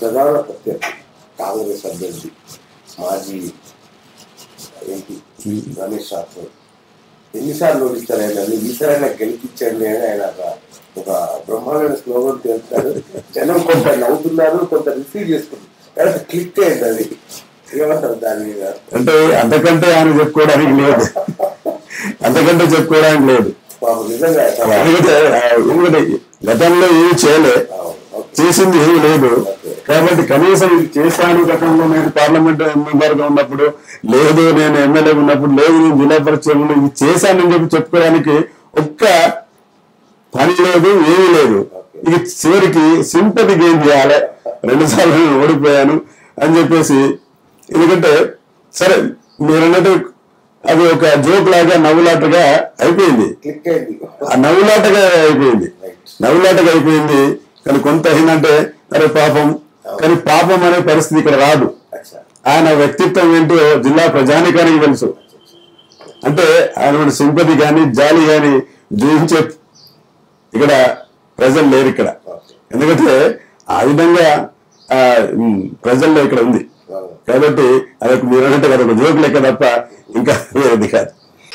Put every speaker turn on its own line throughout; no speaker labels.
ప్రధాన ప్రత్యర్థి కాంగ్రెస్ అభ్యర్థి మాజీ ఎంపీ రమేష్ రాథోడ్ ఎన్నిసార్లు ఓడిస్తారు ఆయన ఈసారి ఆయన గెలిపించండి అని ఆయన ఒక- ఒక బ్రహ్మాండమైన స్లోగన్ తెలుస్తారు జనం కొంత నవ్వుతున్నారు కొంత రిసీవ్ చేసుకుంటారు కానీ క్లిక్ అయింది అది ఏమంటారు దాని మీద
అంటే అంతకంటే ఆయన చెప్పుకోవడానికి లేదు అంతకంటే చెప్పుకోవడానికి లేదు
పాపం నిజంగా
ఎందుకంటే ఆ, ఎందుకంటే గతంలో ఏమి చేయలే
అవును, ఓకే.
చేసింది ఏమీ లేదు కాబట్టి కనీసం ఇది చేశాను గతంలో నేను పార్లమెంట్ మెంబర్ గా ఉన్నప్పుడు లేదు నేను ఎమ్మెల్యే ఉన్నప్పుడు లేదు నేను జిల్లా పరిషత్ ఉన్నప్పుడు ఇది చేశానని చెప్పి చెప్పుకోవడానికి ఒక్క పని లేదు ఏమీ లేదు ఇక చివరికి సింపతి గేమ్ చేయాలి రెండు సార్లు నేను ఓడిపోయాను అని చెప్పేసి ఎందుకంటే సరే మీరు అన్నట్టు అది ఒక జోక్ లాగా నవ్వులాటగా అయిపోయింది
క్లిక్ అయింది
ఆ నవ్వులాటగా అయిపోయింది నవ్వులాటగా అయిపోయింది కానీ కొంత ఏంటంటే అరే పాపం కానీ పాపం అనే పరిస్థితి ఇక్కడ రాదు
అచ్చా
ఆయన వ్యక్తిత్వం ఏంటో జిల్లా ప్రజానికానికి తెలుసు అంటే ఆయన సింపతి కానీ జాలి కానీ చూపించే ఇక్కడ ప్రజలు లేరు ఇక్కడ ఎందుకంటే ఆ విధంగా ఆ, ఉమ్, ప్రజల్లో ఇక్కడ ఉంది
అవును.
కాబట్టి అదొక మీరు అన్నట్టు అదొక జోక్ లెక్క తప్ప ఇంకా వేరేది కాదు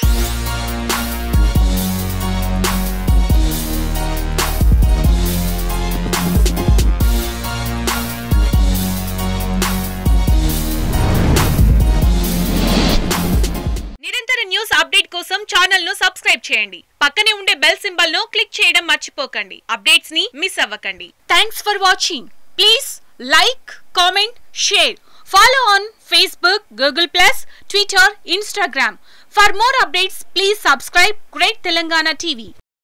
నిరంతర న్యూస్ అప్డేట్ కోసం ఛానల్ ను సబ్స్క్రైబ్ చేయండి పక్కనే ఉండే బెల్ సింబల్ ను క్లిక్ చేయడం మర్చిపోకండి అప్డేట్స్ ని మిస్ అవ్వకండి thanks for watching please like comment share follow on Facebook Google plus Twitter Instagram for more updates please subscribe great Telangana TV